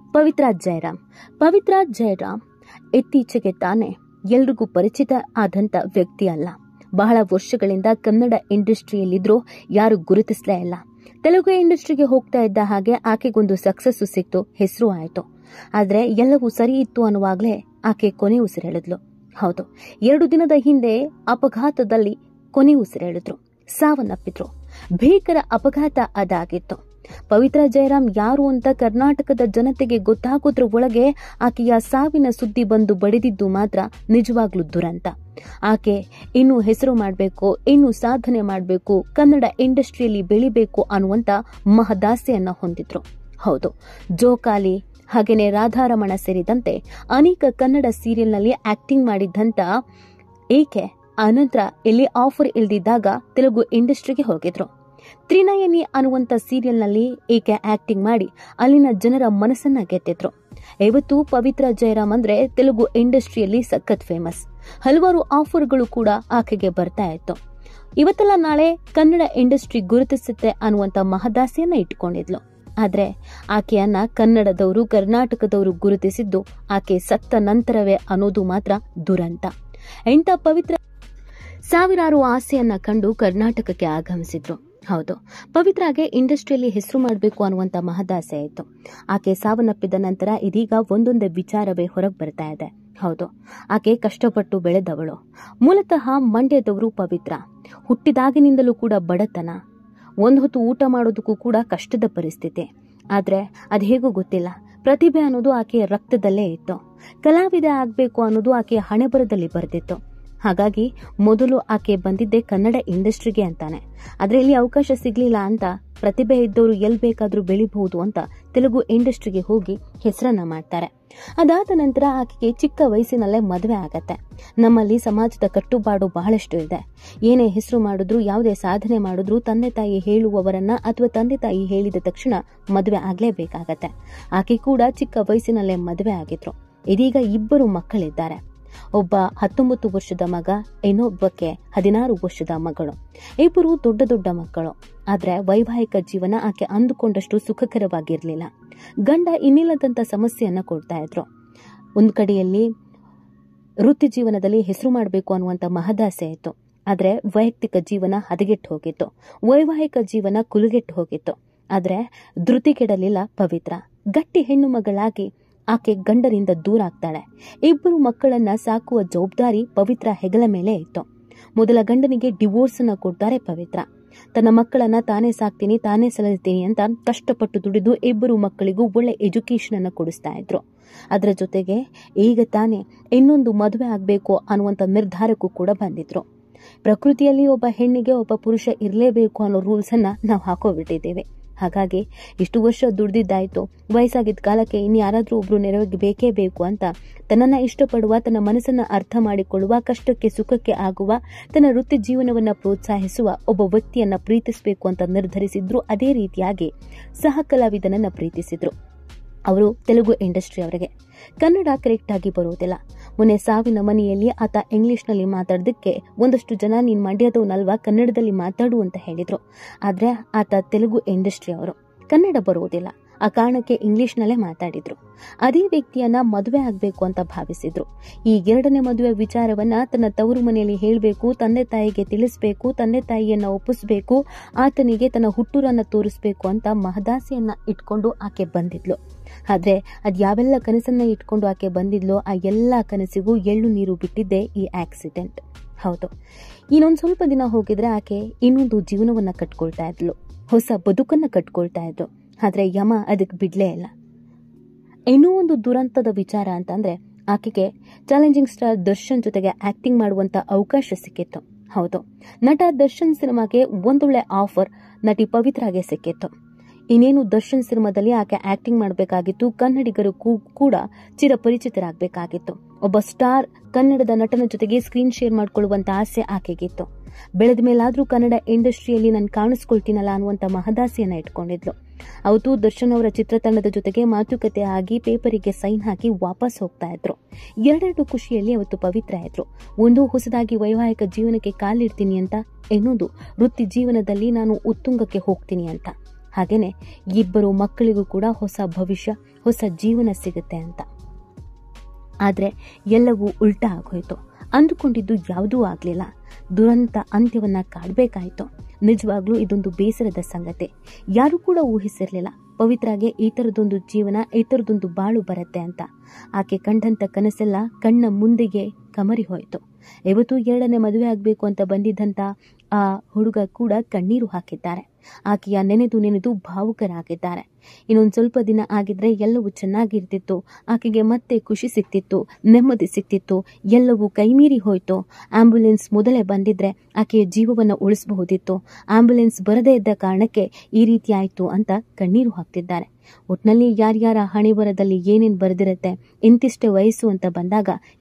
ಪವಿತ್ರ ಜಯರಾಮ್ ಪವಿತ್ರ ಜಯರಾಮ್ ಇತ್ತೀಚೆಗೆ ತಾನೇ ಎಲ್ರಿಗೂ ಪರಿಚಿತ ಆದಂತ ವ್ಯಕ್ತಿ ಅಲ್ಲ ಬಹಳ ವರ್ಷಗಳಿಂದ ಕನ್ನಡ ಇಂಡಸ್ಟ್ರಿಯಲ್ಲಿದ್ರೂ ಯಾರು ಗುರುತಿಸಲೇ ಇಲ್ಲ ತೆಲುಗು ಇಂಡಸ್ಟ್ರಿಗೆ ಹೋಗ್ತಾ ಇದ್ದ ಹಾಗೆ ಆಕೆಗೊಂದು ಸಕ್ಸಸ್ ಸಿಕ್ತು ಹೆಸರು ಆಯಿತು ಆದ್ರೆ ಎಲ್ಲವೂ ಸರಿ ಇತ್ತು ಅನ್ನುವಾಗಲೇ ಆಕೆ ಕೊನೆ ಉಸಿರೆಳೆದ್ಲು ಹೌದು ಎರಡು ದಿನದ ಹಿಂದೆ ಅಪಘಾತದಲ್ಲಿ ಕೊನೆ ಉಸಿರೆಳೆದ್ರು ಸಾವನ್ನಪ್ಪಿದ್ರು ಭೀಕರ ಅಪಘಾತ ಅದಾಗಿತ್ತು ಪವಿತ್ರ ಜಯರಾಮ್ ಯಾರು ಅಂತ ಕರ್ನಾಟಕದ ಜನತೆಗೆ ಗೊತ್ತಾಗೋದ್ರ ಒಳಗೆ ಆಕೆಯ ಸಾವಿನ ಸುದ್ದಿ ಬಂದು ಬಡಿದಿದ್ದು ಮಾತ್ರ ನಿಜವಾಗ್ಲೂ ದುರಂತ ಆಕೆ ಇನ್ನು ಹೆಸರು ಮಾಡಬೇಕು ಇನ್ನು ಸಾಧನೆ ಮಾಡಬೇಕು ಕನ್ನಡ ಇಂಡಸ್ಟ್ರಿಯಲ್ಲಿ ಬೆಳಿಬೇಕು ಅನ್ನುವಂತ ಮಹದಾಸೆಯನ್ನ ಹೊಂದಿದ್ರು ಹೌದು ಜೋಕಾಲಿ ಹಾಗೇನೆ ರಾಧಾರಮಣ ಸೇರಿದಂತೆ ಅನೇಕ ಕನ್ನಡ ಸೀರಿಯಲ್ನಲ್ಲಿ ಆಕ್ಟಿಂಗ್ ಮಾಡಿದ್ದಂತ ಏಕೆ ಅನಂತರ ಇಲ್ಲಿ ಆಫರ್ ಇಲ್ದಿದ್ದಾಗ ತೆಲುಗು ಇಂಡಸ್ಟ್ರಿಗೆ ಹೋಗಿದ್ರು ತ್ರಿನಯನಿ ಅನ್ನುವಂಥ ಸೀರಿಯಲ್ನಲ್ಲಿ ಈಕೆ ಆಕ್ಟಿಂಗ್ ಮಾಡಿ ಅಲ್ಲಿನ ಜನರ ಮನಸ್ಸನ್ನ ಗೆದ್ದಿದ್ರು ಇವತ್ತು ಪವಿತ್ರ ಜಯರಾಮ್ ಅಂದ್ರೆ ತೆಲುಗು ಇಂಡಸ್ಟ್ರಿಯಲ್ಲಿ ಸಖತ್ ಫೇಮಸ್ ಹಲವಾರು ಆಫರ್ಗಳು ಕೂಡ ಆಕೆಗೆ ಬರ್ತಾ ಇತ್ತು ಇವತ್ತೆಲ್ಲ ನಾಳೆ ಕನ್ನಡ ಇಂಡಸ್ಟ್ರಿ ಗುರುತಿಸುತ್ತೆ ಅನ್ನುವಂಥ ಮಹದಾಸೆಯನ್ನ ಇಟ್ಕೊಂಡಿದ್ಲು ಆದ್ರೆ ಆಕೆಯನ್ನ ಕನ್ನಡದವರು ಕರ್ನಾಟಕದವರು ಗುರುತಿಸಿದ್ದು ಆಕೆ ಸತ್ತ ನಂತರವೇ ಅನ್ನೋದು ಮಾತ್ರ ದುರಂತ ಇಂಥ ಪವಿತ್ರ ಸಾವಿರಾರು ಆಸೆಯನ್ನ ಕಂಡು ಕರ್ನಾಟಕಕ್ಕೆ ಆಗಮಿಸಿದ್ರು ಹೌದು ಪವಿತ್ರಾಗೆ ಇಂಡಸ್ಟ್ರಿಯಲ್ಲಿ ಹೆಸರು ಮಾಡಬೇಕು ಅನ್ನುವಂತ ಮಹದಾಸೆ ಆಯಿತು ಆಕೆ ಸಾವನ್ನಪ್ಪಿದ ನಂತರ ಇದೀಗ ಒಂದೊಂದೇ ವಿಚಾರವೇ ಹೊರಗೆ ಬರ್ತಾ ಇದೆ ಹೌದು ಆಕೆ ಕಷ್ಟಪಟ್ಟು ಬೆಳೆದವಳು ಮೂಲತಃ ಮಂಡ್ಯದವರು ಪವಿತ್ರ ಹುಟ್ಟಿದಾಗಿನಿಂದಲೂ ಕೂಡ ಬಡತನ ಒಂದು ಹೊತ್ತು ಊಟ ಮಾಡೋದಕ್ಕೂ ಕೂಡ ಕಷ್ಟದ ಪರಿಸ್ಥಿತಿ ಆದ್ರೆ ಅದು ಹೇಗೂ ಗೊತ್ತಿಲ್ಲ ಪ್ರತಿಭೆ ಅನ್ನೋದು ಆಕೆಯ ರಕ್ತದಲ್ಲೇ ಇತ್ತು ಕಲಾವಿದ ಆಗಬೇಕು ಅನ್ನೋದು ಆಕೆಯ ಹಣೆಬರದಲ್ಲಿ ಬರೆದಿತ್ತು ಹಾಗಾಗಿ ಮೊದಲು ಆಕೆ ಬಂದಿದ್ದೆ ಕನ್ನಡ ಇಂಡಸ್ಟ್ರಿಗೆ ಅಂತಾನೆ ಆದ್ರೆ ಇಲ್ಲಿ ಅವಕಾಶ ಸಿಗ್ಲಿಲ್ಲ ಅಂತ ಪ್ರತಿಭೆ ಇದ್ದವರು ಎಲ್ ಬೇಕಾದ್ರೂ ಬೆಳಿಬಹುದು ಅಂತ ತೆಲುಗು ಇಂಡಸ್ಟ್ರಿಗೆ ಹೋಗಿ ಹೆಸರನ್ನ ಮಾಡ್ತಾರೆ ಅದಾದ ನಂತರ ಆಕೆಗೆ ಚಿಕ್ಕ ವಯಸ್ಸಿನಲ್ಲೇ ಮದುವೆ ಆಗತ್ತೆ ನಮ್ಮಲ್ಲಿ ಸಮಾಜದ ಕಟ್ಟುಪಾಡು ಬಹಳಷ್ಟು ಇದೆ ಏನೇ ಹೆಸರು ಮಾಡಿದ್ರು ಯಾವುದೇ ಸಾಧನೆ ಮಾಡಿದ್ರು ತಂದೆ ತಾಯಿ ಹೇಳುವವರನ್ನ ಅಥವಾ ತಂದೆ ತಾಯಿ ಹೇಳಿದ ತಕ್ಷಣ ಮದುವೆ ಆಗ್ಲೇಬೇಕಾಗತ್ತೆ ಆಕೆ ಕೂಡ ಚಿಕ್ಕ ವಯಸ್ಸಿನಲ್ಲೇ ಮದುವೆ ಆಗಿದ್ರು ಇದೀಗ ಇಬ್ಬರು ಮಕ್ಕಳಿದ್ದಾರೆ ಒಬ್ಬ ಹತ್ತೊಂಬತ್ತು ವರ್ಷದ ಮಗ ಇನ್ನೊಬ್ಬಕ್ಕೆ ಹದಿನಾರು ವರ್ಷದ ಮಗಳು ಇಬ್ಬರು ದೊಡ್ಡ ದೊಡ್ಡ ಮಕ್ಕಳು ಆದ್ರೆ ವೈವಾಹಿಕ ಜೀವನ ಆಕೆ ಅಂದುಕೊಂಡಷ್ಟು ಸುಖಕರವಾಗಿರ್ಲಿಲ್ಲ ಗಂಡ ಇನ್ನಿಲ್ಲದಂತ ಸಮಸ್ಯೆಯನ್ನ ಕೊಡ್ತಾ ಇದ್ರು ಒಂದ್ ಕಡೆಯಲ್ಲಿ ವೃತ್ತಿ ಜೀವನದಲ್ಲಿ ಹೆಸರು ಮಾಡಬೇಕು ಅನ್ನುವಂತ ಮಹದಾಸೆ ಇತ್ತು ಆದ್ರೆ ವೈಯಕ್ತಿಕ ಜೀವನ ಹದಗೆಟ್ಟು ಹೋಗಿತ್ತು ವೈವಾಹಿಕ ಜೀವನ ಕುಲುಗೆಟ್ಟು ಹೋಗಿತ್ತು ಆದ್ರೆ ಧೃತಿ ಕೆಡಲಿಲ್ಲ ಪವಿತ್ರ ಗಟ್ಟಿ ಹೆಣ್ಣು ಮಗಳಾಗಿ ಆಕೆ ಗಂಡನಿಂದ ದೂರ ಆಗ್ತಾಳೆ ಇಬ್ಬರು ಮಕ್ಕಳನ್ನ ಸಾಕುವ ಜವಾಬ್ದಾರಿ ಪವಿತ್ರ ಹೆಗಲ ಮೇಲೆ ಇತ್ತು ಮೊದಲ ಗಂಡನಿಗೆ ಡಿವೋರ್ಸ್ ಅನ್ನ ಕೊಡ್ತಾರೆ ಪವಿತ್ರ ತನ್ನ ಮಕ್ಕಳನ್ನ ತಾನೇ ಸಾಕ್ತೀನಿ ತಾನೇ ಸಲಹಿಸ್ತೀನಿ ಅಂತ ಕಷ್ಟಪಟ್ಟು ದುಡಿದು ಇಬ್ಬರು ಮಕ್ಕಳಿಗೂ ಒಳ್ಳೆ ಎಜುಕೇಶನ್ ಅನ್ನ ಕೊಡಿಸ್ತಾ ಇದ್ರು ಅದರ ಜೊತೆಗೆ ಈಗ ತಾನೇ ಇನ್ನೊಂದು ಮದುವೆ ಆಗ್ಬೇಕು ಅನ್ನುವಂತ ನಿರ್ಧಾರಕ್ಕೂ ಕೂಡ ಬಂದಿದ್ರು ಪ್ರಕೃತಿಯಲ್ಲಿ ಒಬ್ಬ ಹೆಣ್ಣಿಗೆ ಒಬ್ಬ ಪುರುಷ ಇರಲೇಬೇಕು ಅನ್ನೋ ರೂಲ್ಸ್ ಅನ್ನ ನಾವು ಹಾಕೋಬಿಟ್ಟಿದ್ದೇವೆ ಹಾಗಾಗಿ ಇಷ್ಟು ವರ್ಷ ದುಡ್ದಿದ್ದಾಯ್ತು ವಯಸ್ಸಾಗಿದ್ದ ಕಾಲಕ್ಕೆ ಇನ್ನು ಯಾರಾದ್ರೂ ಒಬ್ರು ನೆರವಿಗೆ ಬೇಕೇ ಬೇಕು ಅಂತ ತನ್ನನ್ನ ಇಷ್ಟಪಡುವ ತನ್ನ ಮನಸ್ಸನ್ನ ಅರ್ಥ ಮಾಡಿಕೊಳ್ಳುವ ಕಷ್ಟಕ್ಕೆ ಸುಖಕ್ಕೆ ಆಗುವ ತನ್ನ ವೃತ್ತಿ ಜೀವನವನ್ನ ಪ್ರೋತ್ಸಾಹಿಸುವ ಒಬ್ಬ ವ್ಯಕ್ತಿಯನ್ನ ಪ್ರೀತಿಸಬೇಕು ಅಂತ ನಿರ್ಧರಿಸಿದ್ರು ಅದೇ ರೀತಿಯಾಗಿ ಸಹ ಕಲಾವಿದನನ್ನ ಪ್ರೀತಿಸಿದ್ರು ಅವರು ತೆಲುಗು ಇಂಡಸ್ಟ್ರಿ ಅವರಿಗೆ ಕನ್ನಡ ಕರೆಕ್ಟ್ ಆಗಿ ಬರುವುದಿಲ್ಲ ಮೊನ್ನೆ ಸಾವಿನ ಮನೆಯಲ್ಲಿ ಆತ ಇಂಗ್ಲಿಷ್ನಲ್ಲಿ ಮಾತಾಡೋದಕ್ಕೆ ಒಂದಷ್ಟು ಜನ ನೀನ್ ಮಂಡ್ಯದವನಲ್ವಾ ಕನ್ನಡದಲ್ಲಿ ಮಾತಾಡು ಅಂತ ಹೇಳಿದ್ರು ಆದ್ರೆ ಆತ ತೆಲುಗು ಇಂಡಸ್ಟ್ರಿ ಅವರು ಕನ್ನಡ ಬರುವುದಿಲ್ಲ ಆ ಕಾರಣಕ್ಕೆ ಇಂಗ್ಲಿಷ್ನಲ್ಲೇ ಮಾತಾಡಿದ್ರು ಅದೇ ವ್ಯಕ್ತಿಯನ್ನ ಮದುವೆ ಆಗ್ಬೇಕು ಅಂತ ಭಾವಿಸಿದ್ರು ಈ ಎರಡನೇ ಮದುವೆ ವಿಚಾರವನ್ನ ತನ್ನ ತವರು ಮನೆಯಲ್ಲಿ ಹೇಳಬೇಕು ತಂದೆ ತಾಯಿಗೆ ತಿಳಿಸ್ಬೇಕು ತಂದೆ ತಾಯಿಯನ್ನ ಒಪ್ಪಿಸ್ಬೇಕು ಆತನಿಗೆ ತನ್ನ ಹುಟ್ಟೂರನ್ನ ತೋರಿಸ್ಬೇಕು ಅಂತ ಮಹದಾಸೆಯನ್ನ ಇಟ್ಕೊಂಡು ಆಕೆ ಬಂದಿದ್ಲು ಆದ್ರೆ ಅದ್ ಯಾವೆಲ್ಲ ಕನಸನ್ನ ಇಟ್ಕೊಂಡು ಆಕೆ ಬಂದಿದ್ಲೋ ಆ ಎಲ್ಲ ಕನಸಿಗೂ ಎಳ್ಳು ನೀರು ಬಿಟ್ಟಿದ್ದೆ ಈ ಆಕ್ಸಿಡೆಂಟ್ ಹೌದು ಇನ್ನೊಂದ್ ಸ್ವಲ್ಪ ದಿನ ಹೋಗಿದ್ರೆ ಆಕೆ ಇನ್ನೊಂದು ಜೀವನವನ್ನ ಕಟ್ಕೊಳ್ತಾ ಇದ್ಲು ಹೊಸ ಬದುಕನ್ನ ಕಟ್ಕೊಳ್ತಾ ಇದ್ಲು ಆದ್ರೆ ಯಮ ಅದಕ್ಕೆ ಬಿಡ್ಲೇ ಇಲ್ಲ ಇನ್ನೂ ಒಂದು ದುರಂತದ ವಿಚಾರ ಅಂತಂದ್ರೆ ಆಕೆಗೆ ಚಾಲೆಂಜಿಂಗ್ ಸ್ಟಾರ್ ದರ್ಶನ್ ಜೊತೆಗೆ ಆಕ್ಟಿಂಗ್ ಮಾಡುವಂತ ಅವಕಾಶ ಸಿಕ್ಕಿತ್ತು ಹೌದು ನಟ ದರ್ಶನ್ ಸಿನಿಮಾಗೆ ಒಂದೊಳ್ಳೆ ಆಫರ್ ನಟಿ ಪವಿತ್ರಾಗೆ ಸಿಕ್ಕಿತ್ತು ಇನ್ನೇನು ದರ್ಶನ್ ಸಿನಿಮಾದಲ್ಲಿ ಆಕೆ ಆಕ್ಟಿಂಗ್ ಮಾಡಬೇಕಾಗಿತ್ತು ಕನ್ನಡಿಗರು ಕೂಡ ಚಿರಪರಿಚಿತರಾಗಬೇಕಾಗಿತ್ತು ಒಬ್ಬ ಸ್ಟಾರ್ ಕನ್ನಡದ ನಟನ ಜೊತೆಗೆ ಸ್ಕ್ರೀನ್ ಶೇರ್ ಮಾಡ್ಕೊಳ್ಳುವಂತ ಆಸೆ ಆಕೆಗಿತ್ತು ಬೆಳೆದ ಮೇಲಾದ್ರೂ ಕನ್ನಡ ಇಂಡಸ್ಟ್ರಿಯಲ್ಲಿ ನಾನು ಕಾಣಿಸ್ಕೊಳ್ತೀನಲ್ಲ ಅನ್ನುವಂತ ಮಹದಾಸೆಯನ್ನ ಇಟ್ಕೊಂಡಿದ್ಲು ಅವತ್ತು ದರ್ಶನ್ ಅವರ ಚಿತ್ರತಂಡದ ಜೊತೆಗೆ ಮಾತುಕತೆ ಆಗಿ ಪೇಪರಿಗೆ ಸೈನ್ ಹಾಕಿ ವಾಪಸ್ ಹೋಗ್ತಾ ಇದ್ರು ಎರಡೆರಡು ಖುಷಿಯಲ್ಲಿ ಅವತ್ತು ಪವಿತ್ರ ಇದ್ರು ಒಂದು ಹೊಸದಾಗಿ ವೈವಾಹಿಕ ಜೀವನಕ್ಕೆ ಕಾಲಿಡ್ತೀನಿ ಅಂತ ಇನ್ನೊಂದು ವೃತ್ತಿ ಜೀವನದಲ್ಲಿ ನಾನು ಉತ್ತುಂಗಕ್ಕೆ ಹೋಗ್ತೀನಿ ಅಂತ ಹಾಗೇನೆ ಇಬ್ಬರು ಮಕ್ಕಳಿಗೂ ಕೂಡ ಹೊಸ ಭವಿಷ್ಯ ಹೊಸ ಜೀವನ ಸಿಗುತ್ತೆ ಅಂತ ಆದ್ರೆ ಎಲ್ಲವೂ ಉಲ್ಟಾ ಆಗೋಯ್ತು ಅಂದುಕೊಂಡಿದ್ದು ಯಾವುದೂ ಆಗ್ಲಿಲ್ಲ ದುರಂತ ಅಂತ್ಯವನ್ನ ಕಾಡ್ಬೇಕಾಯ್ತು ನಿಜವಾಗ್ಲೂ ಇದೊಂದು ಬೇಸರದ ಸಂಗತಿ ಯಾರು ಕೂಡ ಊಹಿಸಿರ್ಲಿಲ್ಲ ಪವಿತ್ರಾಗೆ ಈ ಥರದೊಂದು ಜೀವನ ಈ ಥರದೊಂದು ಬಾಳು ಬರುತ್ತೆ ಅಂತ ಆಕೆ ಕಂಡಂತ ಕನಸೆಲ್ಲ ಕಣ್ಣ ಮುಂದೆಗೆ ಕಮರಿ ಹೋಯಿತು ಇವತ್ತು ಎರಡನೇ ಮದುವೆ ಆಗಬೇಕು ಅಂತ ಬಂದಿದ್ದಂತ ಆ ಹುಡುಗ ಕೂಡ ಕಣ್ಣೀರು ಹಾಕಿದ್ದಾರೆ ಆಕೆಯ ನೆನೆದು ನೆನೆದು ಭಾವುಕರಾಗಿದ್ದಾರೆ ಇನ್ನೊಂದು ಸ್ವಲ್ಪ ದಿನ ಆಗಿದ್ರೆ ಎಲ್ಲವೂ ಚೆನ್ನಾಗಿರ್ತಿತ್ತು ಆಕೆಗೆ ಮತ್ತೆ ಖುಷಿ ಸಿಕ್ತಿತ್ತು ನೆಮ್ಮದಿ ಸಿಕ್ತಿತ್ತು ಎಲ್ಲವೂ ಕೈಮೀರಿ ಹೋಯ್ತು ಆಂಬ್ಯುಲೆನ್ಸ್ ಮೊದಲೇ ಬಂದಿದ್ರೆ ಆಕೆಯ ಜೀವವನ್ನು ಉಳಿಸಬಹುದಿತ್ತು ಆಂಬ್ಯುಲೆನ್ಸ್ ಬರದೇ ಇದ್ದ ಕಾರಣಕ್ಕೆ ಈ ರೀತಿ ಆಯ್ತು ಅಂತ ಕಣ್ಣೀರು ಹಾಕ್ತಿದ್ದಾರೆ ಒಟ್ನಲ್ಲಿ ಯಾರ್ಯಾರ ಹಣೆ ಬರದಲ್ಲಿ ಏನೇನ್ ಬರೆದಿರತ್ತೆ ಇಂತಿಷ್ಟೇ ವಯಸ್ಸು ಅಂತ ಬಂದಾಗ